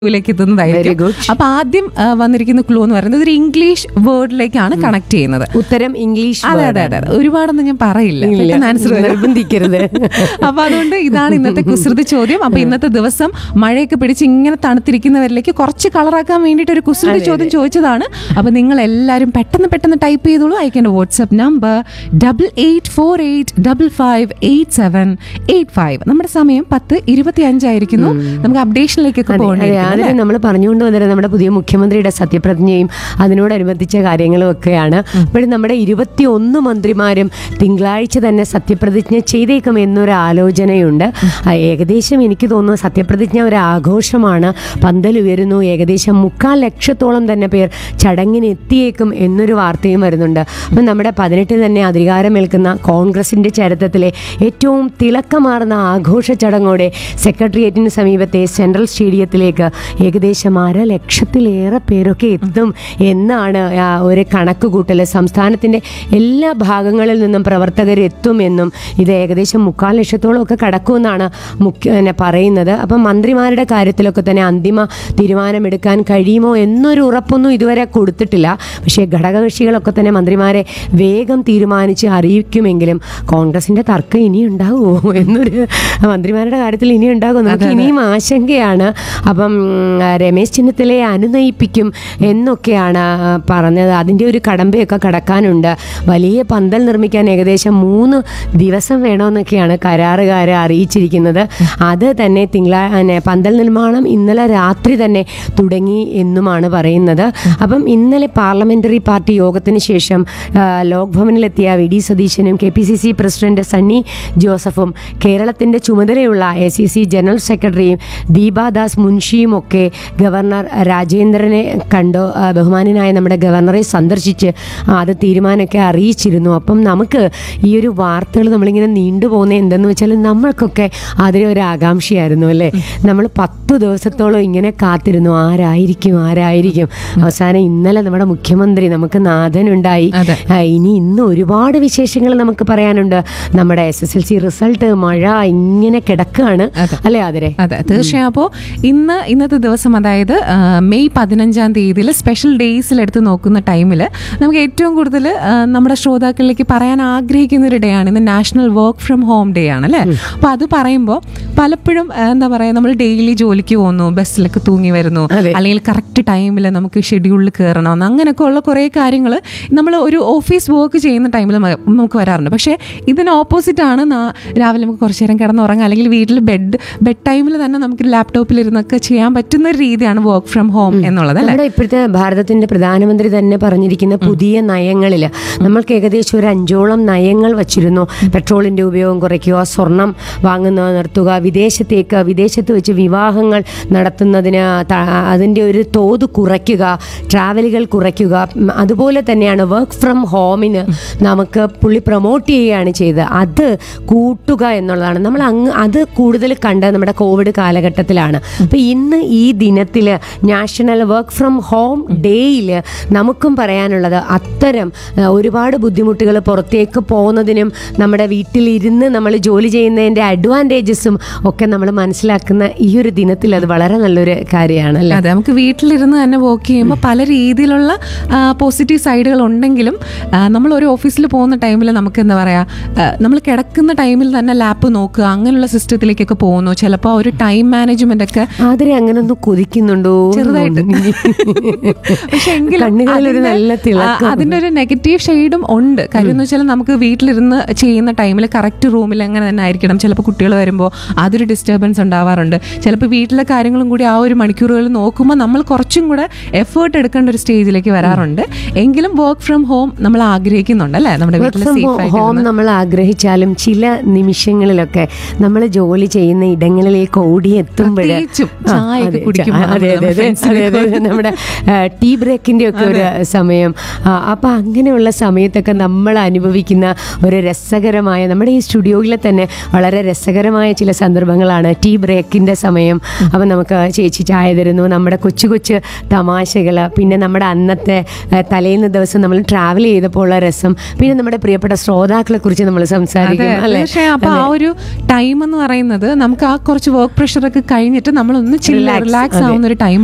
ലേക്ക് എത്തുന്നതായിരിക്കും Very good. അപ്പൊ ആദ്യം ആ, വന്നിരിക്കുന്ന ക്ലൂ എന്ന് പറയുന്നത് ഒരു ഇംഗ്ലീഷ് വേർഡിലേക്കാണ് കണക്ട് ചെയ്യുന്നത് ഉത്തരം ഇംഗ്ലീഷ് അതെ അതെ അതെ ഒരുപാടൊന്നും ഞാൻ പറയില്ല പെട്ടെന്ന് ആൻസർ നിർബന്ധിക്കരുത് അപ്പൊ അതുകൊണ്ട് ഇതാണ് ഇന്നത്തെ കുസൃതി ചോദ്യം അപ്പൊ ഇന്നത്തെ ദിവസം മഴയൊക്കെ പിടിച്ച് ഇങ്ങനെ തണുത്തിരിക്കുന്നവരിലേക്ക് കുറച്ച് കളറാക്കാൻ വേണ്ടിയിട്ട് ഒരു കുസൃതി ചോദ്യം ചോദിച്ചതാണ് അപ്പൊ നിങ്ങൾ എല്ലാവരും പെട്ടെന്ന് പെട്ടെന്ന് ടൈപ്പ് ചെയ്തോളൂ അയക്കേണ്ട WhatsApp number double eight four eight double five eight seven eight five നമ്മുടെ സമയം പത്ത് ഇരുപത്തി അഞ്ചായിരിക്കുന്നു നമുക്ക് അപ്ഡേഷനിലേക്കൊക്കെ പോകേണ്ടി അതിന് നമ്മൾ പറഞ്ഞുകൊണ്ട് വന്നത് നമ്മുടെ പുതിയ മുഖ്യമന്ത്രിയുടെ സത്യപ്രതിജ്ഞയും അതിനോടനുബന്ധിച്ച കാര്യങ്ങളും ഒക്കെയാണ് അപ്പോഴും നമ്മുടെ ഇരുപത്തി ഒന്ന് മന്ത്രിമാരും തിങ്കളാഴ്ച തന്നെ സത്യപ്രതിജ്ഞ ചെയ്തേക്കും എന്നൊരു ആലോചനയുണ്ട് ആ, ഏകദേശം എനിക്ക് തോന്നുന്നു സത്യപ്രതിജ്ഞ ഒരു ആഘോഷമാണ് പന്തൽ ഉയരുന്നു ഏകദേശം മുക്കാൽ ലക്ഷത്തോളം തന്നെ പേർ ചടങ്ങിന് എത്തിയേക്കും എന്നൊരു വാർത്തയും വരുന്നുണ്ട് അപ്പം നമ്മുടെ പതിനെട്ട് തന്നെ അധികാരമേൽക്കുന്ന കോൺഗ്രസിന്റെ ചരിത്രത്തിലെ ഏറ്റവും തിളക്കമാർന്ന ആഘോഷ ചടങ്ങോടെ സെക്രട്ടേറിയറ്റിന് സമീപത്തെ സെൻട്രൽ സ്റ്റേഡിയത്തിലേക്ക് ഏകദേശം അര ലക്ഷത്തിലേറെ പേരൊക്കെ എത്തും എന്നാണ് ആ ഒരു കണക്ക് കൂട്ടൽ സംസ്ഥാനത്തിന്റെ എല്ലാ ഭാഗങ്ങളിൽ നിന്നും പ്രവർത്തകർ എത്തുമെന്നും ഇത് ഏകദേശം മുക്കാൽ ലക്ഷത്തോളം ഒക്കെ കടക്കുമെന്നാണ് മുഖ്യ പിന്നെ പറയുന്നത് അപ്പം മന്ത്രിമാരുടെ കാര്യത്തിലൊക്കെ തന്നെ അന്തിമ തീരുമാനമെടുക്കാൻ കഴിയുമോ എന്നൊരു ഉറപ്പൊന്നും ഇതുവരെ കൊടുത്തിട്ടില്ല പക്ഷേ ഘടകകക്ഷികളൊക്കെ തന്നെ മന്ത്രിമാരെ വേഗം തീരുമാനിച്ച് അറിയിക്കുമെങ്കിലും കോൺഗ്രസിന്റെ തർക്കം ഇനി ഉണ്ടാകുമോ എന്നൊരു മന്ത്രിമാരുടെ കാര്യത്തിൽ ഇനി ഉണ്ടാകുമോ നമുക്ക് ഇനിയും ആശങ്കയാണ് അപ്പം ഉം, രമേശ് ചെന്നിത്തലയെ അനുനയിപ്പിക്കും എന്നൊക്കെയാണ് ആ, പറഞ്ഞത് അതിൻ്റെ ഒരു കടമ്പയൊക്കെ കടക്കാനുണ്ട് വലിയ പന്തൽ നിർമ്മിക്കാൻ ഏകദേശം മൂന്ന് ദിവസം വേണമെന്നൊക്കെയാണ് കരാറുകാർ അറിയിച്ചിരിക്കുന്നത് അത് തന്നെ തിങ്കളാ പിന്നെ പന്തൽ നിർമ്മാണം ഇന്നലെ രാത്രി തന്നെ തുടങ്ങി എന്നുമാണ് പറയുന്നത് അപ്പം ഇന്നലെ പാർലമെന്ററി പാർട്ടി യോഗത്തിന് ശേഷം ആ, ലോക് ഭവനിലെത്തിയ വി ഡി സതീശനും K P C C president Sunny ജോസഫും കേരളത്തിന്റെ ചുമതലയുള്ള എ സി സി ജനറൽ സെക്രട്ടറിയും ദീപാദാസ് മുൻഷിയും ഒക്കെ ഗവർണർ രാജേന്ദ്രനെ കണ്ടു ആ, ബഹുമാനനായ നമ്മുടെ ഗവർണറെ സന്ദർശിച്ച് ആ, അത് തീരുമാനമൊക്കെ അറിയിച്ചിരുന്നു അപ്പം നമുക്ക് ഈ ഒരു വാർത്തകൾ നമ്മളിങ്ങനെ നീണ്ടുപോകുന്നത് എന്തെന്ന് വെച്ചാൽ നമ്മൾക്കൊക്കെ അതിലെ ഒരു ആകാംക്ഷയായിരുന്നു അല്ലേ നമ്മൾ പത്തു ദിവസത്തോളം ഇങ്ങനെ കാത്തിരുന്നു ആരായിരിക്കും ആരായിരിക്കും അവസാനം ഇന്നലെ നമ്മുടെ മുഖ്യമന്ത്രി നമുക്ക് നാഥനുണ്ടായി അതെ. ആ, ഇനി ഇന്ന് ഒരുപാട് വിശേഷങ്ങൾ നമുക്ക് പറയാനുണ്ട് നമ്മുടെ S S L C result മഴ ഇങ്ങനെ കിടക്കുകയാണ് അതെ. അല്ലേ ആതിരെ അതെ തീർച്ചയായും അപ്പോൾ ഇന്ന് ഇന്നത്തെ ദിവസം അതായത് ആ, മെയ് പതിനഞ്ചാം തീയതിയിൽ സ്പെഷ്യൽ ഡേയ്സിൽ എടുത്ത് നോക്കുന്ന ടൈമിൽ നമുക്ക് ഏറ്റവും കൂടുതൽ ആ, നമ്മുടെ ശ്രോതാക്കളിലേക്ക് പറയാൻ ആഗ്രഹിക്കുന്ന ഒരു ഡേ ആണ് ഇന്ന് national work from home day ആണ് അല്ലേ അപ്പോൾ അത് പറയുമ്പോൾ പലപ്പോഴും ആ, എന്താ പറയുക നമ്മൾ ഡെയിലി ജോലിക്ക് പോകുന്നു ബസ്സിലൊക്കെ തൂങ്ങി വരുന്നു അതെ. അല്ലെങ്കിൽ കറക്റ്റ് ടൈമിൽ നമുക്ക് ഷെഡ്യൂളിൽ കയറണമെന്ന് അങ്ങനെയൊക്കെ ഉള്ള കുറേ കാര്യങ്ങൾ നമ്മൾ ഒരു ഓഫീസ് വർക്ക് ചെയ്യുന്ന ടൈമിൽ നമുക്ക് വരാറുണ്ട് പക്ഷേ ഇതിന് ഓപ്പോസിറ്റ് ആണ് നാ- രാവിലെ നമുക്ക് കുറച്ച് നേരം കിടന്നുറങ്ങാം അല്ലെങ്കിൽ വീട്ടിൽ ബെഡ് ബെഡ് ടൈമിൽ തന്നെ നമുക്ക് ലാപ്ടോപ്പിൽ ഇരുന്നൊക്കെ ചെയ്യാൻ പറ്റുന്ന ഒരു രീതിയാണ് വർക്ക് ഫ്രം ഹോം എന്നുള്ളത് അല്ലേ നമ്മുടെ ഇപ്പോഴത്തെ ഭാരതത്തിന്റെ പ്രധാനമന്ത്രി തന്നെ പറഞ്ഞിരിക്കുന്ന പുതിയ നയങ്ങളിൽ നമ്മൾക്ക് ഏകദേശം ഒരു അഞ്ചോളം നയങ്ങൾ വച്ചിരുന്നു പെട്രോളിന്റെ ഉപയോഗം കുറയ്ക്കുക സ്വർണം വാങ്ങുന്നത് നിർത്തുക വിദേശത്തേക്ക് വിദേശത്ത് വെച്ച് വിവാഹങ്ങൾ നടത്തുന്നതിന് ത- അതിന്റെ ഒരു തോത് കുറയ്ക്കുക ട്രാവലുകൾ കുറയ്ക്കുക ഉം, അതുപോലെ തന്നെയാണ് വർക്ക് ഫ്രം ഹോമിന് നമുക്ക് പുള്ളി പ്രൊമോട്ട് ചെയ്യുകയാണ് ചെയ്തത് അത് കൂട്ടുക എന്നുള്ളതാണ് നമ്മൾ അങ്ങ് അത് കൂടുതൽ കണ്ടത് നമ്മുടെ കോവിഡ് കാലഘട്ടത്തിലാണ് അപ്പൊ ഇന്ന് ഈ ദിനത്തിൽ നാഷണൽ വർക്ക് ഫ്രം ഹോം ഡേയിൽ നമുക്കും പറയാനുള്ളത് അത്തരം ആ, ഒരുപാട് ബുദ്ധിമുട്ടുകൾ പുറത്തേക്ക് പോകുന്നതിനും നമ്മുടെ വീട്ടിലിരുന്ന് നമ്മൾ ജോലി ചെയ്യുന്നതിൻ്റെ അഡ്വാൻറ്റേജസും ഒക്കെ നമ്മൾ മനസ്സിലാക്കുന്ന ഈ ഒരു ദിനത്തിൽ അത് വളരെ നല്ലൊരു കാര്യമാണ് അല്ലേ അതെ നമുക്ക് വീട്ടിലിരുന്ന് തന്നെ വർക്ക് ചെയ്യുമ്പോൾ പല രീതിയിലുള്ള പോസിറ്റീവ് സൈഡുകൾ ഉണ്ടെങ്കിലും ആ, നമ്മൾ ഒരു ഓഫീസിൽ പോകുന്ന ടൈമിൽ നമുക്ക് എന്താ പറയുക നമ്മൾ കിടക്കുന്ന ടൈമിൽ തന്നെ ലാപ്പ് നോക്കുക അങ്ങനെയുള്ള സിസ്റ്റത്തിലേക്കൊക്കെ പോകുന്നു ചിലപ്പോൾ ഒരു ടൈം മാനേജ്മെന്റ് ഒക്കെ ആതിരെ അങ്ങനെ ഒന്ന് കൊതിക്കുന്നുണ്ടോ ചെറുതായിട്ട്. പക്ഷെ എങ്കിലും കണ്ണുകളിൽ ഒരു അതിന്റെ- നല്ല ആ, തിളക്കം അതിന്റെ ഒരു നെഗറ്റീവ് ഷെയ്ഡും ഉണ്ട് കാര്യം എന്ന് വെച്ചാൽ നമുക്ക് വീട്ടിലിരുന്ന് ചെയ്യുന്ന ടൈമിൽ കറക്റ്റ് റൂമിൽ അങ്ങനെ തന്നെ ആയിരിക്കണം ചിലപ്പോൾ കുട്ടികൾ വരുമ്പോൾ അതൊരു ഡിസ്റ്റർബൻസ് ഉണ്ടാവാറുണ്ട് ചിലപ്പോൾ വീട്ടിലെ കാര്യങ്ങളും കൂടി ആ ഒരു മണിക്കൂറുകൾ നോക്കുമ്പോൾ നമ്മൾ കുറച്ചും കൂടെ എഫേർട്ട് എടുക്കേണ്ട ഒരു സ്റ്റേജിലേക്ക് വരാറുണ്ട് എങ്കിലും വർക്ക് ഫ്രം ഹോം നമ്മൾ ആഗ്രഹിക്കുന്നുണ്ട് അല്ലേ നമ്മുടെ വർക്ക് വീട്ടിൽ ഫ്രം സേഫ് ഹോം ആയിട്ട് നമ്മൾ ആഗ്രഹിച്ചാലും ചില നിമിഷങ്ങളിലൊക്കെ നമ്മൾ ജോലി ചെയ്യുന്ന ഇടങ്ങളിലേക്ക് ഓടിയെത്തുമ്പോൾ പ്രത്യേകിച്ചും ചായയൊക്കെ കുടിക്കുമ്പോൾ അതെ നമ്മള് അതെ അതെ നമ്മുടെ അതെ അതെ നമ്മുടെ ടീ ബ്രേക്കിന്റെ ഒക്കെ ഒരു സമയം ആ, അപ്പൊ അങ്ങനെയുള്ള സമയത്തൊക്കെ നമ്മൾ അനുഭവിക്കുന്ന ഒരു രസകരമായ നമ്മുടെ ഈ സ്റ്റുഡിയോയിലെ തന്നെ വളരെ രസകരമായ ചില സന്ദർഭങ്ങളാണ് ടീ ബ്രേക്കിന്റെ സമയം അപ്പം നമുക്ക് ചേച്ചി ചായ തരുന്നു നമ്മുടെ കൊച്ചു കൊച്ചു തമാശകൾ പിന്നെ നമ്മുടെ അന്നത്തെ ആ, തലേന്ന് ദിവസം നമ്മൾ ട്രാവൽ ചെയ്തപ്പോൾ ഉള്ള രസം പിന്നെ നമ്മുടെ പ്രിയപ്പെട്ട ശ്രോതാക്കളെ കുറിച്ച് നമ്മൾ അതെ സംസാരിക്കും അല്ലേ തീർച്ചയായും അപ്പൊ ആ ഒരു ടൈം എന്ന് പറയുന്നത് നമുക്ക് ആ കുറച്ച് വർക്ക് പ്രഷർ ഒക്കെ കഴിഞ്ഞിട്ട് നമ്മൾ ഒന്ന് ചില്ല Relax, റിലാക്സ് അതെ. ആവുന്ന ഒരു ടൈം